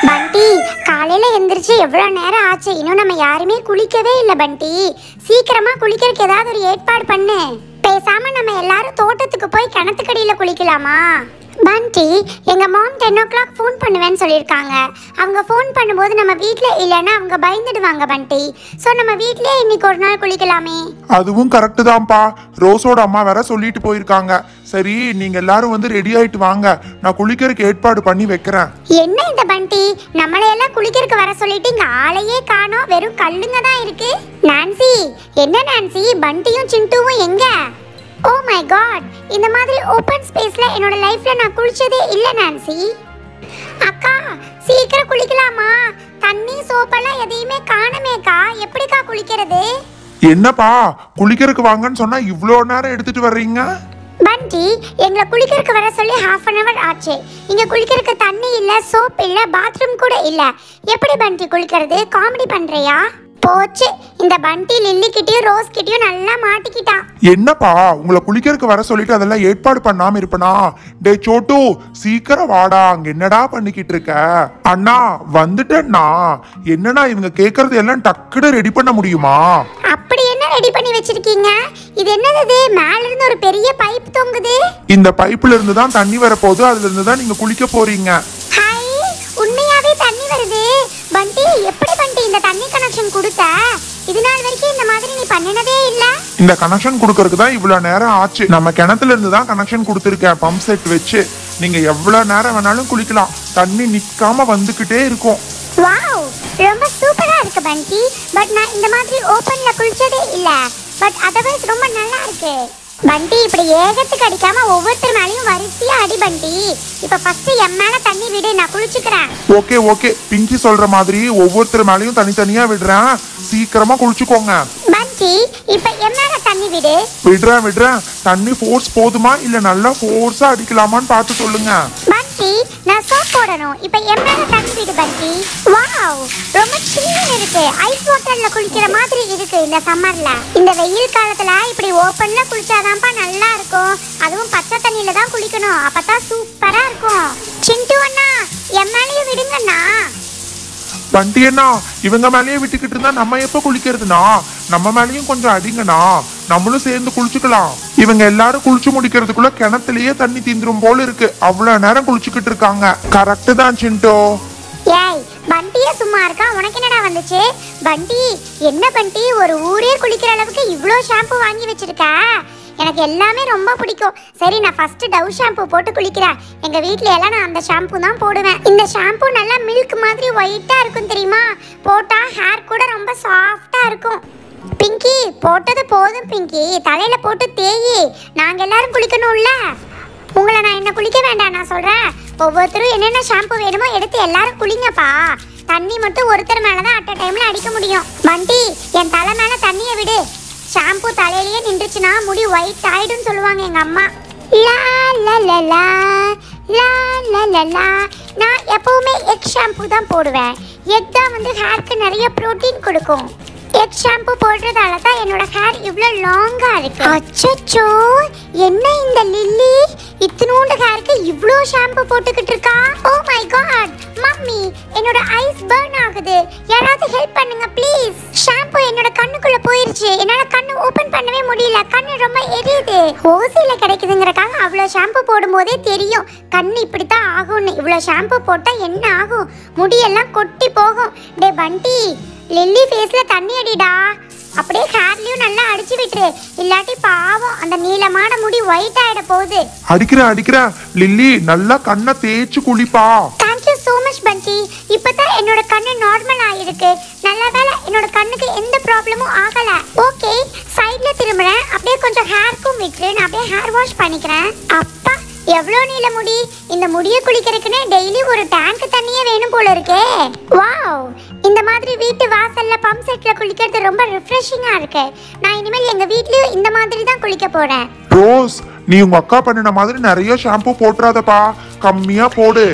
பண்டி காலையில எந்திரிச்சு எவ்வளவு நேரம் ஆச்சு இன்னும் நம்ம யாருமே குளிக்கவே இல்லை பண்டி சீக்கிரமா குளிக்கிறதுக்கு ஏதாவது ஒரு ஏற்பாடு பண்ணு பேசாம நம்ம எல்லாரும் தோட்டத்துக்கு போய் கிணத்துக்கடியில குளிக்கலாமா பண்டி எங்க mom ten o'clock phone பண்ணுவேன்னு சொல்லியிருக்காங்க அவங்க ஃபோன் பண்ணும்போது நம்ம வீட்டில் இல்லைன்னா அவங்க பயந்துடுவாங்க பண்டி ஸோ நம்ம வீட்லயே இன்னைக்கு ஒரு நாள் குளிக்கலாமே அதுவும் கரெக்டு தான்ப்பா ரோஸோட அம்மா வேற சொல்லிட்டு போயிருக்காங்க சரி நீங்க எல்லாரும் வந்து ரெடி ஆயிட்டு வாங்க நான் குளிக்கிறதுக்கு ஏற்பாடு பண்ணி வைக்கிறேன் என்ன இந்த பண்டி நம்மளையெல்லாம் குளிக்கிறதுக்கு வர சொல்லிட்டு இங்க ஆளையே காணோம் வெறும் கல்லுங்க தான் இருக்கு நான்சி என்ன நான்சி பண்டியும் சிண்டுவும் எங்க ஓ மை காட் இந்த மாதிரி ஓப்பன் ஸ்பேஸ்ல என்னோட லைஃப்ல நான் குளிச்சதே இல்ல நான்சி அக்கா சீக்கிரம் குளிக்கலாமா தண்ணி சோப்பெல்லாம் எதையுமே காணுமேக்கா எப்படிக்கா குளிக்கிறது என்னப்பா குளிக்கிறதுக்கு வாங்கன்னு சொன்னா இவ்வளோ நேரம் எடுத்துட்டு வர்றீங்க பண்டி எங்களை குளிக்கிறதுக்கு வர சொல்லி ஹாஃப் அன் அவர் ஆச்சு இங்க குளிக்கிறதுக்கு தண்ணி இல்ல சோப் இல்ல பாத்ரூம் கூட இல்ல எப்படி பண்டி குளிக்கிறது காமெடி பண்றியா போச்சு இந்த பண்டி லில்லி கிட்டயும் ரோஸ் கிட்டயும் நல்லா மாட்டிக்கிட்டான் என்னப்பா உங்களை குளிக்கிறதுக்கு வர சொல்லிட்டு அதெல்லாம் ஏற்பாடு பண்ணாம இருப்பனா டே சோட்டு சீக்கிரம் வாடா அங்க என்னடா பண்ணிக்கிட்டு இருக்க அண்ணா வந்துட்டேன்னா என்னண்ணா இவங்க கேக்குறது எல்லாம் டக்குன்னு ரெடி பண்ண முடியுமா அப்படி என்ன ரெடி பண்ணி வச்சிருக்கீங்க இது என்னது இது? மேல இருந்து ஒரு பெரிய பைப் தொங்குது இந்த பைப்புல இருந்து தான் தண்ணி வரப்போகுது அதுல இருந்து தான் நீங்க குளிக்க போறீங்க ஹாய் உண்மையாவே தண்ணி வருது பண்டி எப்படி பண்டி இந்த தண்ணி கனெக்ஷன் கொடுத்த இது நாள் வரைக்கும் இந்த மாதிரி நீ பண்ணினதே இல்லை இந்த கனெக்ஷன் கொடுக்கறதுக்கு தான் இவ்வளவு நேரம் ஆச்சு நம்ம கிணத்துல இருந்து தான் கனெக்ஷன் கொடுத்துருக்கேன் பம்ப் செட் வச்சு நீங்க எவ்வளவு நேரம் வேணாலும் குளிக்கலாம் தண்ணி நிக்காம வந்துகிட்டே இருக்கும் வாவ் ரொம்ப சூப்பரா இருக்கு பண்டி பட் நான் இந்த மாதிரி ஓபன்ல குளிச்சதே இல்ல பட் அதர்வைஸ் ரொம்ப நல்லா இருக்கு பண்டி இப்படி ஏகத்துக்கு அடிக்காம ஒவ்வொருத்தர் மேலயும் வரிசையா அடி பண்டி இப்ப ஃபர்ஸ்ட் என் மேல தண்ணி விடு நான் குளிச்சுக்கிறேன் ஓகே ஓகே பிங்கி சொல்ற மாதிரி ஒவ்வொருத்தர் மேலயும் தனித்தனியா விடுறேன் சீக்கிரமா குளிச்சுக்கோங்க பண்டி இப்ப என் மேல தண்ணி விடு விடுறேன் விடுறேன் தண்ணி ஃபோர்ஸ் போதுமா இல்ல நல்லா ஃபோர்ஸா அடிக்கலாமான்னு பார்த்து சொல்லுங்க பண்டி நான் சோப் போடணும் இப்ப என் மேல தண்ணி விடு பண்டி வாவ் ரொம்ப சில்லுன்னு இருக்கு ஐஸ் வாட்டர்ல குளிக்கிற மாதிரி இருக்கு இந்த சம்மர்ல இந்த வெயில் காலத்துல இப்படி ஓப்பன்ல குளிச்சாதான்ப்பா நல்லா இருக்கும் அதுவும் பச்சை தண்ணியில தான் குளிக்கணும் அப்பதான் சூப்பரா இருக்கும் சிண்டு அண்ணா என் மேலயும் விடுங்கண்ணா வண்டி என்ன இவங்க மேலயே விட்டுக்கிட்டு இருந்தா நம்ம எப்ப குளிக்கிறதுனா நம்ம மேலயும் கொஞ்சம் அடிங்கண்ணா நம்மளும் சேர்ந்து குளிச்சுக்கலாம் இவங்க எல்லாரும் குளிச்சு முடிக்கிறதுக்குள்ள கிணத்துலயே தண்ணி தீந்துரும் போல இருக்கு அவ்வளவு நேரம் குளிச்சுக்கிட்டு இருக்காங்க கரெக்ட் தான் சிண்டோ ஏய் பண்டியே சும்மா இருக்கா உனக்கு என்னடா வந்துச்சு பண்டி என்ன பண்டி ஒரு ஊரே குளிக்கிற அளவுக்கு இவ்ளோ ஷாம்பு வாங்கி வச்சிருக்க எனக்கு எல்லாமே ரொம்ப பிடிக்கும் சரி நான் ஃபர்ஸ்ட் டவ் ஷாம்பு போட்டு குளிக்கிறேன் எங்க வீட்ல எல்லாம் நான் அந்த ஷாம்பு தான் போடுவேன் இந்த ஷாம்பு நல்லா மில்க் மாதிரி ஒயிட்டா இருக்கும் தெரியுமா போட்டா ஹேர் கூட ரொம்ப சாஃப்டா இருக்கும் பிங்கி போட்டது போதும் பிங்கி தலையில போட்டு தேயி நாங்க எல்லாரும் குளிக்கணும்ல உங்களை நான் என்ன குளிக்க வேண்டாம் நான் சொல்றேன் ஒவ்வொருத்தரும் என்னென்ன ஷாம்பு வேணுமோ எடுத்து எல்லாரும் குளிங்கப்பா தண்ணி மட்டும் ஒருத்தர் மேல தான் அட் டைம்ல அடிக்க முடியும் வண்டி என் தலை மேல தண்ணியை விடு ஷாம்பு தலையிலேயே நின்றுச்சுன்னா முடி ஒயிட் ஆயிடும்னு சொல்லுவாங்க எங்க அம்மா லா லா லா லா லா லா லா லா நான் எப்பவுமே எக் ஷாம்பு தான் போடுவேன் எக் தான் வந்து ஹேருக்கு நிறைய புரோட்டீன் கொடுக்கும் எக் ஷாம்பு போடுறதால தான் என்னோட ஹேர் இவ்வளோ லாங்கா இருக்கு அச்சச்சோ என்ன இந்த லில்லி இத்தினூண்டு ஹேருக்கு இவ்ளோ ஷாம்பு போட்டுக்கிட்டு இருக்கா ஓ மை காட் மம்மி என்னோட ஐஸ் பர்ன் ஆகுது யாராவது ஹெல்ப் பண்ணுங்க ப்ளீஸ் ஷாம்பு என்னோட கண்ணுக்குள்ள போயிருச்சு என்னால கண்ணு ஓபன் பண்ணவே முடியல கண்ணு ரொம்ப எரியுது ஓசியில கிடைக்குதுங்கறக்காக அவ்வளோ ஷாம்பு போடும்போதே தெரியும் கண்ணு இப்படித்தான் ஆகும்னு இவ்வளோ ஷாம்பு போட்டா என்ன ஆகும் முடியெல்லாம் கொட்டி போகும் டே பண்டி லில்லி ஃபேஸ்ல தண்ணி அடிடா அப்படியே ஹேர்லயும் நல்லா அடிச்சு விட்டுரு இல்லாட்டி பாவம் அந்த நீளமான முடி ஒயிட் ஆயிட போகுது அடிக்கிறேன் அடிக்கிறேன் லில்லி நல்லா கண்ணை தேய்ச்சு குளிப்பா தேங்க்யூ ஸோ மச் பண்டி இப்பதான் என்னோட கண்ணு நார்மல் ஆயிருக்கு நல்ல வேளை என்னோட கண்ணுக்கு எந்த ப்ராப்ளமும் ஆகல ஓகே சைடுல திரும்புறேன் அப்படியே கொஞ்சம் ஹேர்க்கும் விட்டுரு நான் அப்படியே ஹேர் வாஷ் பண்ணிக்கிறேன் அப்பா எவ்வளோ நீள முடி இந்த முடியை குளிக்கிறதுக்குன்னே டெய்லி ஒரு டேங்க் தண்ணியே வேணும் போல இருக்கே வாவ் இந்த மாதிரி வீட்டு வாசல்ல பம்ப் செட்ல குளிக்கிறது ரொம்ப ரிஃப்ரெஷிங்கா இருக்கு நான் இனிமேல் எங்க வீட்லயும் இந்த மாதிரி தான் குளிக்க போறேன் ரோஸ் நீ உங்க அக்கா பண்ணின மாதிரி நிறைய ஷாம்பு போட்டுறாதப்பா கம்மியா போடு கவலைப்படாத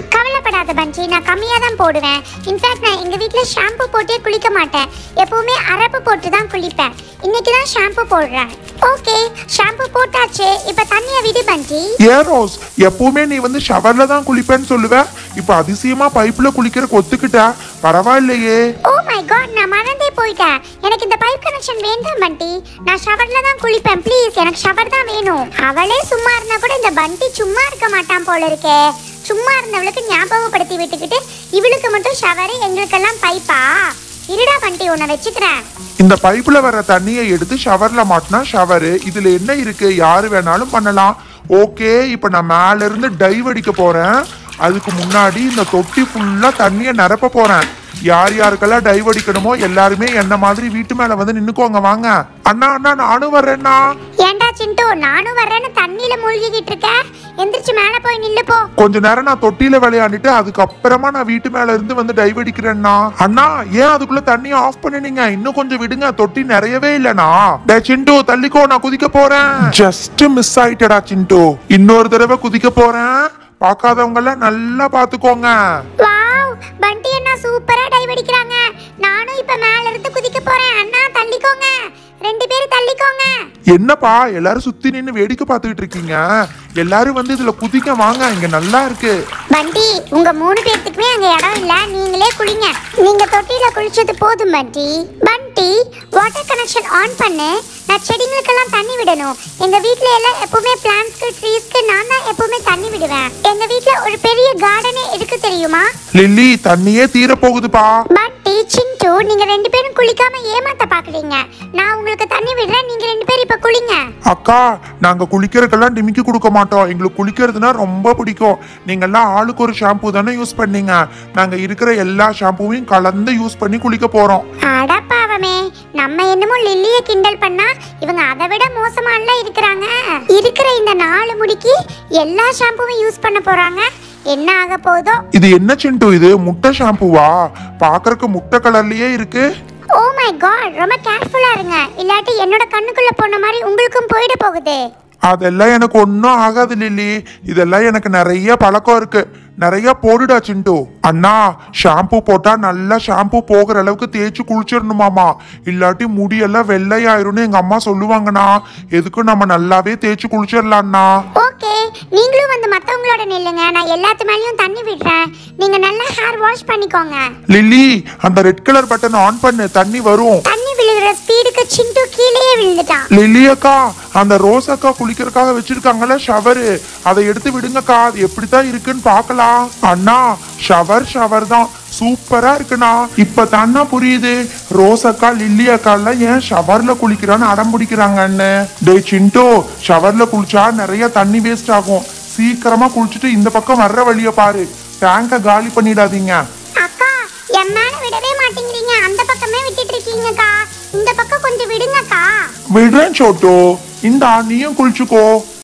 கவலைப்படாத பஞ்சி நான் கம்மியா தான் போடுவேன் இன்ஃபேக்ட் நான் எங்க வீட்ல ஷாம்பு போட்டே குளிக்க மாட்டேன் எப்பவுமே அரப்பு போட்டு தான் குளிப்பேன் இன்னைக்கு தான் ஷாம்பு போடுறேன் ஓகே ஷாம்பு போட்டாச்சு இப்ப தண்ணிய விடு பஞ்சி ஏன் ரோஸ் எப்பவுமே நீ வந்து ஷவர்ல தான் குளிப்பேன்னு சொல்லுவ இப்ப அதிசயமா பைப்ல குளிக்கிறக்கு ஒத்துக்கிட்ட பரவாயில்லையே ஓ மை காட் நான் மறந்தே போயிட்டேன் எனக்கு இந்த பைப் கனெக்ஷன் வேண்டாம் பண்டி நான் ஷவர்ல தான் குளிப்பேன் ப்ளீஸ் எனக்கு ஷவர் தான் வேணும் அவளே சும்மா இருந்தா கூட இந்த பண்டி சும்மா இருக்க மாட்டான் போல இருக்கே சும்மா இருந்தவளுக்கு ஞாபகப்படுத்தி விட்டுக்கிட்டு இவளுக்கு மட்டும் ஷவரு எங்களுக்கெல்லாம் பைப்பா இருடா பண்டி உன்னை வச்சுக்கிறேன் இந்த பைப்ல வர தண்ணியை எடுத்து ஷவர்ல மாட்டினா ஷவரு இதுல என்ன இருக்கு யாரு வேணாலும் பண்ணலாம் ஓகே இப்ப நான் மேல இருந்து டைவ் அடிக்க போறேன் அதுக்கு முன்னாடி இந்த தொட்டி ஃபுல்லா தண்ணியை நிரப்ப போறேன் யார் யாருக்கெல்லாம் டைவ் அடிக்கணுமோ எல்லாருமே என்ன மாதிரி வீட்டு மேல வந்து நின்னுக்கோங்க வாங்க அண்ணா அண்ணா நானும் வர்றேன்னா ஏன்டா சிண்டு நானும் வர்றேன்னு தண்ணியில மூழ்கிக்கிட்டு இருக்க எந்திரிச்சு மேல போய் நில்லு போ கொஞ்ச நேரம் நான் தொட்டியில விளையாண்டுட்டு அதுக்கப்புறமா நான் வீட்டு மேல இருந்து வந்து டைவ் அடிக்கிறேன்னா அண்ணா ஏன் அதுக்குள்ள தண்ணியை ஆஃப் பண்ணினீங்க இன்னும் கொஞ்சம் விடுங்க தொட்டி நிறையவே இல்லனா டே சிண்டு தள்ளிக்கோ நான் குதிக்க போறேன் ஜஸ்ட் மிஸ் ஆயிட்டடா சிண்டு இன்னொரு தடவை குதிக்க போறேன் பார்க்காதவங்க எல்லாம் நல்லா பாத்துக்கோங்க வாவ் பண்டி அண்ணா சூப்பரா டைவ் அடிக்கிறாங்க நானும் இப்ப மேல இருந்து குதிக்க போறேன் அண்ணா தள்ளிக்கோங்க ரெண்டு பேரும் தள்ளிக்கோங்க என்னப்பா எல்லாரும் சுத்தி நின்னு வேடிக்கை பார்த்துக்கிட்டு இருக்கீங்க எல்லாரும் வந்து இதுல குதிக்க வாங்க இங்க நல்லா இருக்கு பண்டி உங்க மூணு பேர்த்துக்குமே அங்க இடம் இல்ல நீங்களே குளிங்க நீங்க தொட்டியில குளிச்சது போதும் பண்டி பண்டி வாட்டர் கனெக்ஷன் ஆன் பண்ணு நான் செடிங்களுக்கெல்லாம் தண்ணி விடணும் எங்க வீட்ல எல்லாம் எப்பவுமே பிளான்ட்ஸ்க்கு ட்ரீஸ்க்கு நான் தான் எப்பவுமே தண்ணி விடுவேன் எங்க வீட்ல ஒரு பெரிய கார்டனே இருக்கு தெரியுமா லில்லி தண்ணியே தீர போகுதுப்பா பண்டி சிண்டு நீங்க ரெண்டு பேரும் குளிக்காம ஏமாத்த பாக்குறீங்க நான் உங்களுக்கு தண்ணி விடுறேன் நீங்க ரெண்டு பேரும் இப்ப குளிங்க அக்கா நாங்க குளிக்கிறதுக்கெல்லாம் டிமிக்கி கொடுக்க மாட்டோம் எங்களுக்கு குளிக்கிறதுனா ரொம்ப பிடிக்கும் நீங்க எல்லாம் ஆளுக்கு ஒரு ஷாம்பு தானே யூஸ் பண்ணீங்க நாங்க இருக்கிற எல்லா ஷாம்புவையும் கலந்து யூஸ் பண்ணி குளிக்க போறோம் அடப்பாவமே நம்ம என்னமோ லில்லிய கிண்டல் பண்ணா இவங்க அதை விட மோசமால இருக்கிறாங்க இருக்கிற இந்த நாலு முடிக்கு எல்லா ஷாம்புவும் யூஸ் பண்ண போறாங்க என்ன ஆக போதோ இது என்ன சிண்டு இது முட்டை ஷாம்புவா பாக்குறதுக்கு முட்டை கலர்லயே இருக்கு ஓ மை காட் ரொம்ப கேர்ஃபுல்லா இருங்க இல்லாட்டி என்னோட கண்ணுக்குள்ள போன மாதிரி உங்களுக்கும் போயிட போகுது அதெல்லாம் எனக்கு ஒன்றும் ஆகாது லில்லி இதெல்லாம் எனக்கு நிறைய பழக்கம் இருக்கு நிறைய போடுடா சிண்டு அண்ணா ஷாம்பு போட்டா நல்லா ஷாம்பு போகிற அளவுக்கு தேய்ச்சி குளிச்சிடணுமாமா இல்லாட்டி முடியெல்லாம் வெள்ளையாயிரும்னு எங்க அம்மா சொல்லுவாங்கண்ணா எதுக்கும் நம்ம நல்லாவே தேய்ச்சி குளிச்சிடலாம்ண்ணா ஓகே நீங்களும் வந்து மத்தவங்களோட நில்லுங்க நான் எல்லாத்து மேலயும் தண்ணி விடுறேன் நீங்க நல்லா ஹேர் வாஷ் பண்ணிக்கோங்க லில்லி அந்த ரெட் கலர் பட்டன் ஆன் பண்ணு தண்ணி வரும் தண்ணி விழுகிற ஸ்பீடுக்கு சிண்டு கீழேயே விழுந்துட்டான் லில்லி அக்கா அந்த ரோஸ் அக்கா குளிக்கிறதுக்காக வச்சிருக்காங்கல்ல ஷவரு அதை எடுத்து விடுங்கக்கா அது எப்படித்தான் இருக்குன்னு பார்க்கலாம் அண்ணா ஷவர் ஷவர் தான் சூப்பரா இருக்குண்ணா இப்ப தானா புரியுது ரோஸ் அக்கா லில்லி அக்கா எல்லாம் ஏன் ஷவர்ல குளிக்கிறான்னு அடம் பிடிக்கிறாங்கன்னு டே சிண்டோ ஷவர்ல குளிச்சா நிறைய தண்ணி வேஸ்ட் ஆகும் சீக்கிரமா குளிச்சுட்டு இந்த பக்கம் வர்ற வழிய பாரு டேங்க காலி பண்ணிடாதீங்க அக்கா என் மேல விடவே மாட்டேங்கிறீங்க அந்த பக்கமே விட்டுட்டு இருக்கீங்கக்கா இந்த பக்கம் கொஞ்சம் விடுங்கக்கா விடுறேன் சோட்டோ இந்தா நீயும் குளிச்சுக்கோ